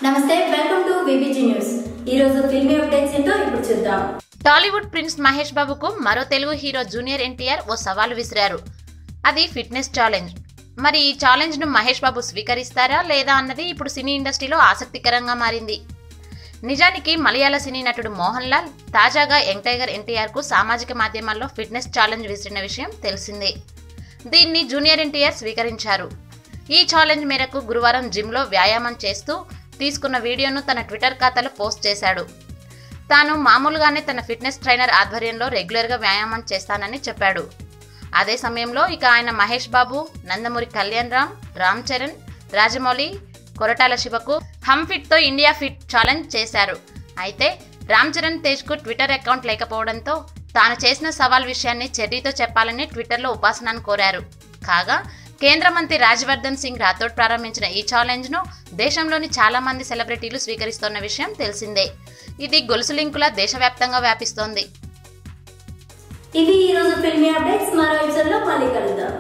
నమస్తే welcome to VBG news ఈ రోజు ఫిల్మీ అప్డేట్స్ ఏంటో ఇప్పుడు చూద్దాం టాలీవుడ్ ప్రిన్స్ మహేష్ బాబుకు మరో తెలుగు హీరో జూనియర్ ఎన్టీఆర్ ఓ సవాలు విసిరారు అది ఫిట్నెస్ ఛాలెంజ్ మరి ఈ ఛాలెంజ్ ను మహేష్ బాబు స్వీకరిస్తారా లేదా అన్నది ఇప్పుడు సినీ ఇండస్ట్రీలో ఆసక్తికరంగా మారింది నిజానికి మలయాళ సినీ నటుడు మోహన్ లాల్ తాజాగా యంగ్ టైగర్ ఎన్టీఆర్ కు సామాజిక మాధ్యమాల్లో ఫిట్నెస్ ఛాలెంజ్ విసిరిన విషయం తెలిసిందే దీన్ని జూనియర్ ఎన్టీఆర్ స్వీకరించారు ఈ ఛాలెంజ్ మేరకు గురువారం జిమ్లో వ్యాయామం చేస్తూ తీసుకున్న వీడియోను తన ట్విట్టర్ ఖాతాలో పోస్ట్ చేశాడు తాను మామూలుగానే తన ఫిట్నెస్ ట్రైనర్ ఆధ్వర్యంలో రెగ్యులర్గా వ్యాయామం చేస్తానని చెప్పాడు అదే సమయంలో ఇక ఆయన మహేష్ బాబు నందమూరి కళ్యాణ్ రామ్ రామ్ చరణ్ రాజమౌళి కొరటాల శివకు హమ్ ఫిట్ తో ఇండియా ఫిట్ ఛాలెంజ్ చేశారు అయితే రామ్ చరణ్ తేజ్ కు ట్విట్టర్ అకౌంట్ లేకపోవడంతో తాను చేసిన సవాల్ విషయాన్ని చెర్రీతో చెప్పాలని ట్విట్టర్లో ఉపాసనను కోరారు కాగా కేంద్ర మంత్రి రాజ్యవర్ధన్ సింగ్ రాథోడ్ ప్రారంభించిన ఈ ఛాలెంజ్ ను దేశంలోని చాలా మంది సెలబ్రిటీలు స్వీకరిస్తున్న విషయం తెలిసిందే ఇది గొలుసు లింకుల దేశవ్యాప్తంగా వ్యాపిస్తోంది ఇవి ఈ రోజు ఫిల్మీ అప్డేట్స్ మరో ఎపిసోడ్ లో మళ్ళీ కలుద్దాం